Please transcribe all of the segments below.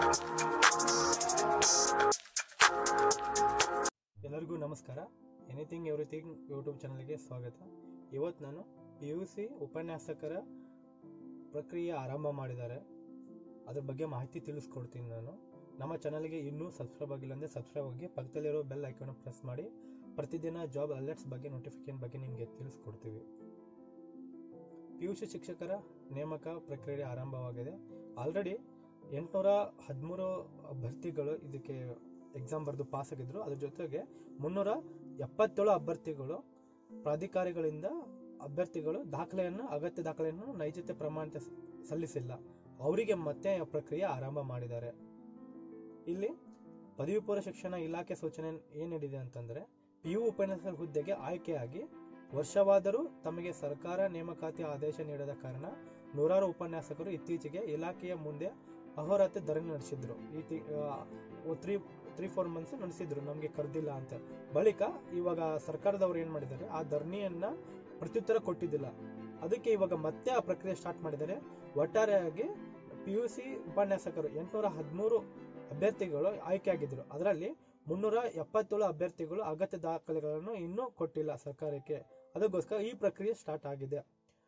ಎಲ್ಲರಿಗೂ ನಮಸ್ಕಾರ anything everything YouTube ಚಾನಲ್ಗೆ ಸ್ವಾಗತ ಇವತ್ತು ನಾನು ಪಿ ಯು ಸಿ ಉಪನ್ಯಾಸಕರ ಪ್ರಕ್ರಿಯೆ ಆರಂಭ ಮಾಡಿದ್ದಾರೆ ಅದ್ರ ಬಗ್ಗೆ ಮಾಹಿತಿ ತಿಳಿಸ್ಕೊಡ್ತೀನಿ ನಾನು ನಮ್ಮ ಚಾನಲ್ಗೆ ಇನ್ನೂ ಸಬ್ಸ್ಕ್ರೈಬ್ ಆಗಿಲ್ಲ ಅಂದರೆ ಸಬ್ಸ್ಕ್ರೈಬ್ ಆಗಿ ಪಕ್ಕದಲ್ಲಿರೋ ಬೆಲ್ ಐಕಾನ್ ಪ್ರೆಸ್ ಮಾಡಿ ಪ್ರತಿದಿನ ಜಾಬ್ ಅಲರ್ಟ್ಸ್ ಬಗ್ಗೆ ನೋಟಿಫಿಕೇಶನ್ ಬಗ್ಗೆ ನಿಮಗೆ ತಿಳಿಸ್ಕೊಡ್ತೀವಿ ಪಿ ಯು ಸಿ ಶಿಕ್ಷಕರ ನೇಮಕ ಪ್ರಕ್ರಿಯೆ ಆರಂಭವಾಗಿದೆ ಆಲ್ರೆಡಿ ಎಂಟುನೂರ ಹದಿಮೂರು ಅಭ್ಯರ್ಥಿಗಳು ಇದಕ್ಕೆ ಎಕ್ಸಾಮ್ ಬರೆದು ಪಾಸ್ ಆಗಿದ್ರು ಅದ್ರ ಜೊತೆಗೆ ಮುನ್ನೂರ ಎಪ್ಪತ್ತೇಳು ಅಭ್ಯರ್ಥಿಗಳು ಪ್ರಾಧಿಕಾರಿಗಳಿಂದ ಅಭ್ಯರ್ಥಿಗಳು ದಾಖಲೆಯನ್ನು ಅಗತ್ಯ ದಾಖಲೆಯನ್ನು ನೈಜತೆ ಪ್ರಮಾಣಿತ ಸ- ಸಲ್ಲಿಸಿಲ್ಲ ಅವರಿಗೆ ಮತ್ತೆ ಪ್ರಕ್ರಿಯೆ ಆರಂಭ ಮಾಡಿದ್ದಾರೆ ಇಲ್ಲಿ ಪದವಿ ಪೂರ್ವ ಶಿಕ್ಷಣ ಇಲಾಖೆ ಸೂಚನೆ ಏನ್ ನೀಡಿದೆ ಅಂತಂದ್ರೆ ಪಿ ಯು ಉಪನ್ಯಾಸಕರ ಹುದ್ದೆಗೆ ಆಯ್ಕೆಯಾಗಿ ವರ್ಷವಾದರೂ ತಮಗೆ ಸರ್ಕಾರ ನೇಮಕಾತಿ ಆದೇಶ ನೀಡದ ಕಾರಣ ನೂರಾರು ಉಪನ್ಯಾಸಕರು ಇತ್ತೀಚೆಗೆ ಇಲಾಖೆಯ ಮುಂದೆ ಅಹೋರಾತ್ರಿ ಧರಣಿ ನಡೆಸಿದ್ರು ಈ ತ್ರೀ ತ್ರೀ ಫೋರ್ ಮಂತ್ಸ್ ನಡೆಸಿದ್ರು ನಮಗೆ ಕರೆದಿಲ್ಲ ಅಂತ ಬಳಿಕ ಇವಾಗ ಸರ್ಕಾರದವರು ಏನ್ ಮಾಡಿದ್ದಾರೆ ಆ ಧರಣಿಯನ್ನ ಪ್ರತ್ಯುತ್ತರ ಕೊಟ್ಟಿದ್ದಿಲ್ಲ ಅದಕ್ಕೆ ಇವಾಗ ಮತ್ತೆ ಆ ಪ್ರಕ್ರಿಯೆ ಸ್ಟಾರ್ಟ್ ಮಾಡಿದ್ದಾರೆ ಒಟ್ಟಾರೆಯಾಗಿ ಪಿ ಯು ಸಿ ಉಪನ್ಯಾಸಕರು ಎಂಟುನೂರ ಹದಿಮೂರು ಅಭ್ಯರ್ಥಿಗಳು ಆಯ್ಕೆಯಾಗಿದ್ರು ಅದರಲ್ಲಿ ಮುನ್ನೂರ ಎಪ್ಪತ್ತೇಳು ಅಭ್ಯರ್ಥಿಗಳು ಅಗತ್ಯ ದಾಖಲೆಗಳನ್ನು ಇನ್ನೂ ಕೊಟ್ಟಿಲ್ಲ ಸರ್ಕಾರಕ್ಕೆ ಅದಕ್ಕೋಸ್ಕರ ಈ ಪ್ರಕ್ರಿಯೆ ಸ್ಟಾರ್ಟ್ ಆಗಿದೆ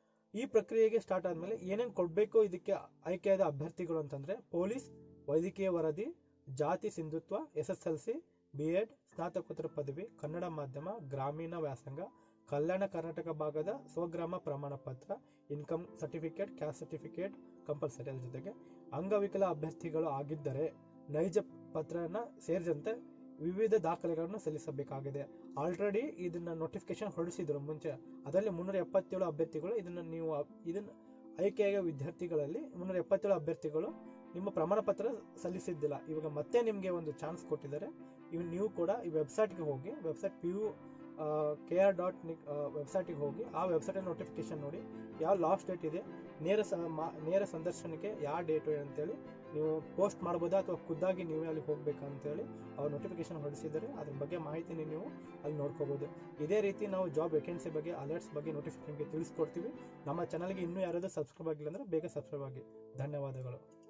ಈ ಪ್ರಕ್ರಿಯೆಗೆ ಸ್ಟಾರ್ಟ್ ಆದ್ಮೇಲೆ ಏನೇನ್ ಕೊಡ್ಬೇಕು ಇದಕ್ಕೆ ಆಯ್ಕೆಯಾದ ಅಭ್ಯರ್ಥಿಗಳು ಅಂತಂದ್ರೆ ಪೊಲೀಸ್ ವೈದ್ಯಕೀಯ ವರದಿ ಜಾತಿ ಸಿಂಧುತ್ವ S S L C B Ed ಸ್ನಾತಕೋತ್ತರ ಪದವಿ ಕನ್ನಡ ಮಾಧ್ಯಮ ಗ್ರಾಮೀಣ ವ್ಯಾಸಂಗ ಕಲ್ಯಾಣ ಕರ್ನಾಟಕ ಭಾಗದ ಸ್ವಗ್ರಾಮ ಪ್ರಮಾಣ ಪತ್ರ income certificate caste certificate compulsory ಅದ್ರ ಜೊತೆಗೆ ಅಂಗವಿಕಲ ಅಭ್ಯರ್ಥಿಗಳು ಆಗಿದ್ದರೆ ನೈಜ ಪತ್ರನ ಸೇರಿದಂತೆ ವಿವಿಧ ದಾಖಲೆಗಳನ್ನು ಸಲ್ಲಿಸಬೇಕಾಗಿದೆ ಆಲ್ರೆಡಿ ಇದನ್ನ ನೋಟಿಫಿಕೇಶನ್ ಹೊರಡಿಸಿದ್ರು ಮುಂಚೆ ಅದರಲ್ಲಿ ಮುನ್ನೂರ ಎಪ್ಪತ್ತೇಳು ಅಭ್ಯರ್ಥಿಗಳು ಇದನ್ನ ನೀವು ಅಪ್- ಇದನ್ನ ಆಯ್ಕೆಯಾದ ವಿದ್ಯಾರ್ಥಿಗಳಲ್ಲಿ ಮುನ್ನೂರ ಎಪ್ಪತ್ತೇಳು ಅಭ್ಯರ್ಥಿಗಳು ನಿಮ್ಮ ಪ್ರಮಾಣ ಪತ್ರ ಸಲ್ಲಿಸಿದ್ದಿಲ್ಲ ಇವಾಗ ಮತ್ತೆ ನಿಮಗೆ ಒಂದು ಚಾನ್ಸ್ ಕೊಟ್ಟಿದ್ದಾರೆ ಇವ್ ನೀವು ಕೂಡ ಈ ವೆಬ್ಸೈಟ್ಗೆ ಹೋಗಿ website P U K R dot ವೆಬ್ಸೈಟಿಗೆ ಹೋಗಿ ಆ ವೆಬ್ಸೈಟ್ ನೋಟಿಫಿಕೇಶನ್ ನೋಡಿ ಯಾವ ಲಾಸ್ಟ್ ಡೇಟ್ ಇದೆ ನೇರ ಸ ಮಾ- ನೇರ ಸಂದರ್ಶನಕ್ಕೆ ಯಾವ ಡೇಟ್ ಅಂತೇಳಿ ನೀವು ಪೋಸ್ಟ್ ಮಾಡ್ಬೋದಾ ಅಥವಾ ಖುದ್ದಾಗಿ ನೀವೇ ಅಲ್ಲಿ ಹೋಗ್ಬೇಕಾ ಅಂತೇಳಿ ಅವ್ರು ನೋಟಿಫಿಕೇಶನ್ ಹೊರಡಿಸಿದ್ದಾರೆ ಅದ್ರ ಬಗ್ಗೆ ಮಾಹಿತಿನ ನೀವು ಅಲ್ಲಿ ನೋಡ್ಕೋಬಹುದು ಇದೇ ರೀತಿ ನಾವು ಜಾಬ್ ವೇಕೆನ್ಸಿ ಬಗ್ಗೆ ಅಲರ್ಟ್ಸ್ ಬಗ್ಗೆ ನೋಟಿಫಿಕೇಶನ್ಗೆ ತಿಳಿಸ್ಕೊಡ್ತೀವಿ ನಮ್ಮ ಚಾನಲ್ಗೆ ಇನ್ನೂ ಯಾರಾದರೂ ಸಬ್ಸ್ಕ್ರೈಬ್ ಆಗಿಲ್ಲ ಅಂದ್ರೆ ಬೇಗ ಸಬ್ಸ್ಕ್ರೈಬ್ ಆಗಿ ಧನ್ಯವಾದಗಳು